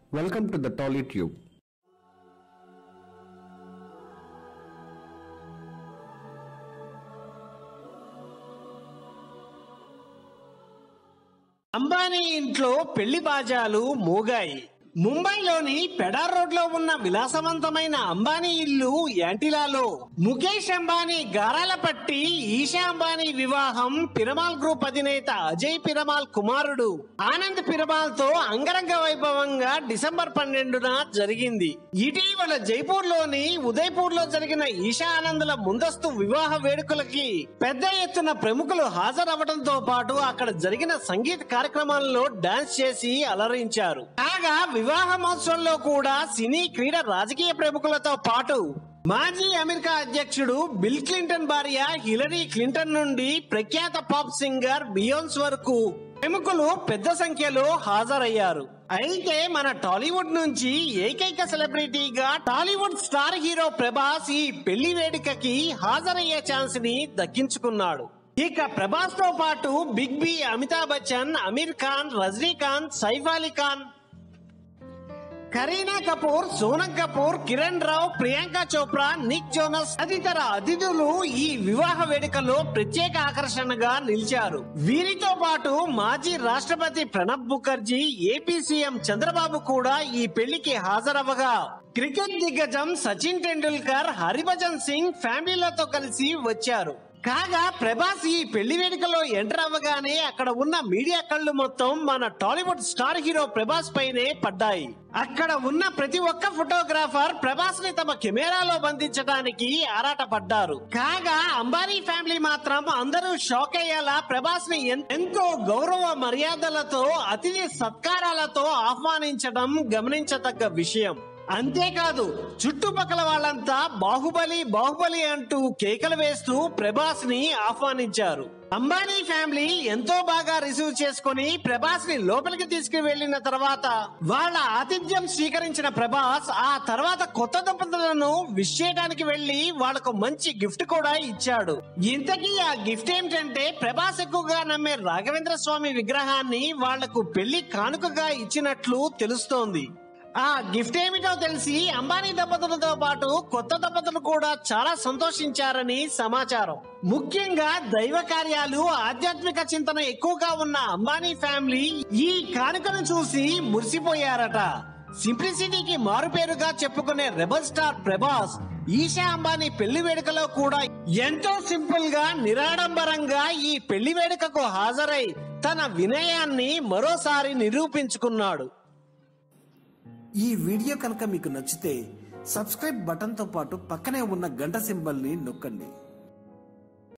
Welcome to the TollyTube. Ambani ఇంట్లో పెళ్లి బాజాలు మోగాయి ముంబైలోని పెడార్ రోడ్ లో ఉన్న విలాసవంతమైన అంబానీ ఇల్లు యాంటిలాలో ముఖేష్ అంబానీ గారాల పట్టి ఈషా అంబానీ వివాహం పిరమాల్ గ్రూప్ అధినేత అజయ్ పిరమాల్ కుమారుడు ఆనంద్ పిరమాల్ తో అంగరంగ వైభవంగా డిసెంబర్ పన్నెండున జరిగింది ఇటీవల జైపూర్ లోని ఉదయపూర్ లో జరిగిన ఈషా ఆనందుల ముందస్తు వివాహ వేడుకలకి పెద్ద ఎత్తున ప్రముఖులు హాజరవడంతో పాటు అక్కడ జరిగిన సంగీత కార్యక్రమాల్లో డాన్స్ చేసి అలరించారు కాగా వివాహ మహోత్సవంలో కూడా సినీ క్రీడ రాజకీయ ప్రముఖులతో పాటు మాజీ అమెరికా అధ్యక్షుడు బిల్ క్లింటన్ భార్య హిలరీ క్లింటన్ నుండి ప్రఖ్యాత పాప్ సింగర్ బియోన్స్ వరకు ప్రముఖులు పెద్ద సంఖ్యలో హాజరయ్యారు అయితే మన టాలీవుడ్ నుంచి ఏకైక సెలబ్రిటీగా టాలీవుడ్ స్టార్ హీరో ప్రభాస్ ఈ పెళ్లి వేడుకకి హాజరయ్యే ఛాన్స్ ని దక్కించుకున్నాడు ఇక ప్రభాస్ తో పాటు big B Amitabh Bachchan Aamir Khan Rajinikanth Saif Ali Khan Kareena Kapoor Sonam Kapoor Kiran Rao Priyanka Chopra Nick Jonas తదితర అతిథులు ఈ వివాహ వేడుకలో ప్రత్యేక ఆకర్షణగా నిలిచారు వీరితో పాటు మాజీ రాష్ట్రపతి ప్రణబ్ ముఖర్జీ ఏపీ సీఎం చంద్రబాబు కూడా ఈ పెళ్లికి హాజరవగా క్రికెట్ దిగ్గజం సచిన్ టెండూల్కర్ హరిభజన్ సింగ్ ఫ్యామిలీలతో కలిసి వచ్చారు కాగా ప్రభాస్ ఈ పెళ్లి వేడుకలో ఎంటర్ అవ్వగానే అక్కడ ఉన్న మీడియా కళ్ళు మొత్తం మన టాలీవుడ్ స్టార్ హీరో ప్రభాస్ పైనే పడ్డాయి అక్కడ ఉన్న ప్రతి ఒక్క ఫోటోగ్రాఫర్ ప్రభాస్ ని తమ కెమెరాలో బంధించడానికి ఆరాటపడ్డారు కాగా అంబానీ ఫ్యామిలీ మాత్రం అందరూ షాక్ అయ్యేలా ప్రభాస్ ని ఎన్- ఎంతో గౌరవ మర్యాదలతో అతిథి సత్కారాలతో ఆహ్వానించడం గమనించదగ్గ విషయం అంతేకాదు చుట్టుపక్కల వాళ్ళంతా బాహుబలి బాహుబలి అంటూ కేకలు వేస్తూ ప్రభాస్ ని ఆహ్వానించారు అంబానీ ఫ్యామిలీ ఎంతో బాగా రిసీవ్ చేసుకుని ప్రభాస్ ని లోపలికి తీసుకువెళ్లిన తర్వాత వాళ్ళ ఆతిథ్యం స్వీకరించిన ప్రభాస్ ఆ తర్వాత కొత్త దంపతులను విష్ చేయడానికి వెళ్లి వాళ్ళకు మంచి గిఫ్ట్ కూడా ఇచ్చాడు ఇంతకీ ఆ గిఫ్ట్ ఏమిటంటే ప్రభాస్ ఎక్కువగా నమ్మే రాఘవేంద్ర స్వామి విగ్రహాన్ని వాళ్లకు పెళ్లి కానుకగా ఇచ్చినట్లు తెలుస్తోంది ఆ గిఫ్ట్ ఏమిటో తెలిసి అంబానీ దంపతులతో పాటు కొత్త దంపతులు కూడా చాలా సంతోషించారని సమాచారం ముఖ్యంగా దైవ కార్యాలు ఆధ్యాత్మిక చింతన ఎక్కువగా ఉన్న అంబానీ ఫ్యామిలీ ఈ కానుకను చూసి మురిసిపోయారట సింప్లిసిటీకి మారుపేరుగా చెప్పుకునే రెబల్ స్టార్ ప్రభాస్ ఈషా అంబానీ పెళ్లి వేడుకలో కూడా ఎంతో సింపుల్ గా నిరాడంబరంగా ఈ పెళ్లి వేడుకకు హాజరై తన వినయాన్ని మరోసారి నిరూపించుకున్నాడు ఈ వీడియో కనుక మీకు నచ్చితే సబ్స్క్రైబ్ బటన్తో పాటు పక్కనే ఉన్న గంట సింబల్ని నొక్కండి